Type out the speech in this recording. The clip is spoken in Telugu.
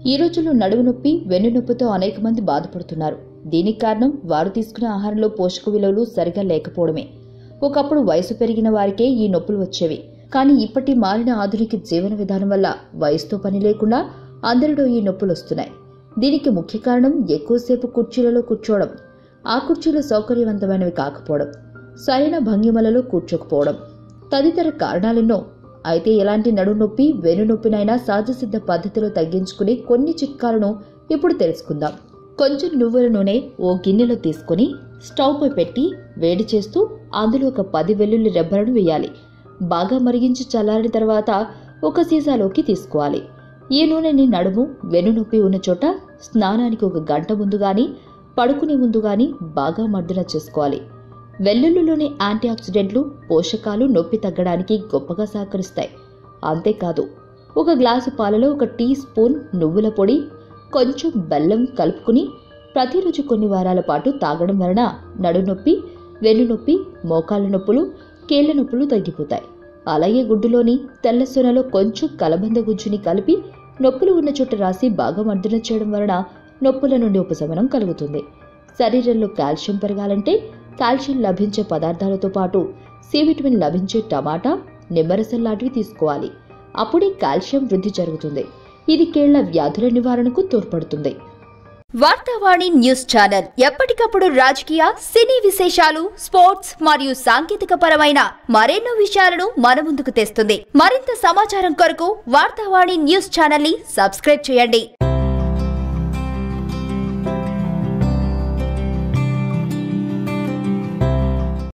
ఈ రోజుల్లో నడుము నొప్పి వెన్ను నొప్పితో అనేక మంది బాధపడుతున్నారు దీనికి కారణం వారు తీసుకునే ఆహారంలో పోషక విలువలు సరిగా లేకపోవడమే ఒకప్పుడు వయసు పెరిగిన వారికే ఈ నొప్పులు వచ్చేవి కానీ ఇప్పటి మారిన ఆధునిక జీవన విధానం వల్ల వయసుతో పని లేకుండా అందరిలో ఈ నొప్పులు వస్తున్నాయి దీనికి ముఖ్య కారణం ఎక్కువసేపు కుర్చీలలో కూర్చోవడం ఆ కుర్చీలు సౌకర్యవంతమైనవి కాకపోవడం సరైన భంగిమలలో కూర్చోకపోవడం తదితర కారణాలెన్నో అయితే ఎలాంటి నడుము నొప్పి వెను నొప్పినైనా సహజసిద్ధ పద్ధతిలో తగ్గించుకునే కొన్ని చిట్కాలను ఇప్పుడు తెలుసుకుందాం కొంచెం నువ్వుల నూనె ఓ గిన్నెలో తీసుకుని స్టవ్ పై పెట్టి వేడి చేస్తూ అందులో ఒక పది వెల్లుల్లి రెబ్బలను వేయాలి బాగా మరిగించి చల్లారిన తర్వాత ఒక సీసాలోకి తీసుకోవాలి ఈ నూనెని నడుము వెన్నునొప్పి ఉన్న చోట స్నానానికి ఒక గంట ముందు గాని పడుకునే ముందు గాని బాగా మర్దన చేసుకోవాలి వెల్లుల్లిలోని యాంటీ ఆక్సిడెంట్లు పోషకాలు నొప్పి తగ్గడానికి గొప్పగా సహకరిస్తాయి అంతేకాదు ఒక గ్లాసు పాలలో ఒక టీ స్పూన్ నువ్వుల పొడి కొంచెం బెల్లం కలుపుకుని ప్రతిరోజు కొన్ని వారాల పాటు తాగడం వలన నడునొప్పి వెన్నునొప్పి మోకాళ్ళ నొప్పులు కీళ్ల నొప్పులు తగ్గిపోతాయి అలాగే గుడ్డులోని తెల్ల సొనలో కొంచెం కలబంద గుజ్జుని కలిపి నొప్పులు ఉన్న చోట రాసి బాగా మర్దన చేయడం వలన నొప్పుల నుండి ఉపశమనం కలుగుతుంది శరీరంలో కాల్షియం పెరగాలంటే కాల్షియం లభించే పదార్థాలతో పాటు సి విటమిన్ లభించే టమాటా నిమ్మరసం లాంటివి తీసుకోవాలి అప్పుడే కాల్షియం వృద్ధి జరుగుతుంది ఇది కీళ్ల వ్యాధుల నివారణకు తోడ్పడుతుంది వార్తావాణి న్యూస్ ఛానల్ ఎప్పటికప్పుడు రాజకీయ సినీ విశేషాలు స్పోర్ట్స్ మరియు సాంకేతిక పరమైన మరెన్నో విషయాలను మన ముందుకు తెస్తుంది మరింత సమాచారం కొరకు వార్తావాణి న్యూస్ ఛానల్ ని సబ్స్క్రైబ్ చేయండి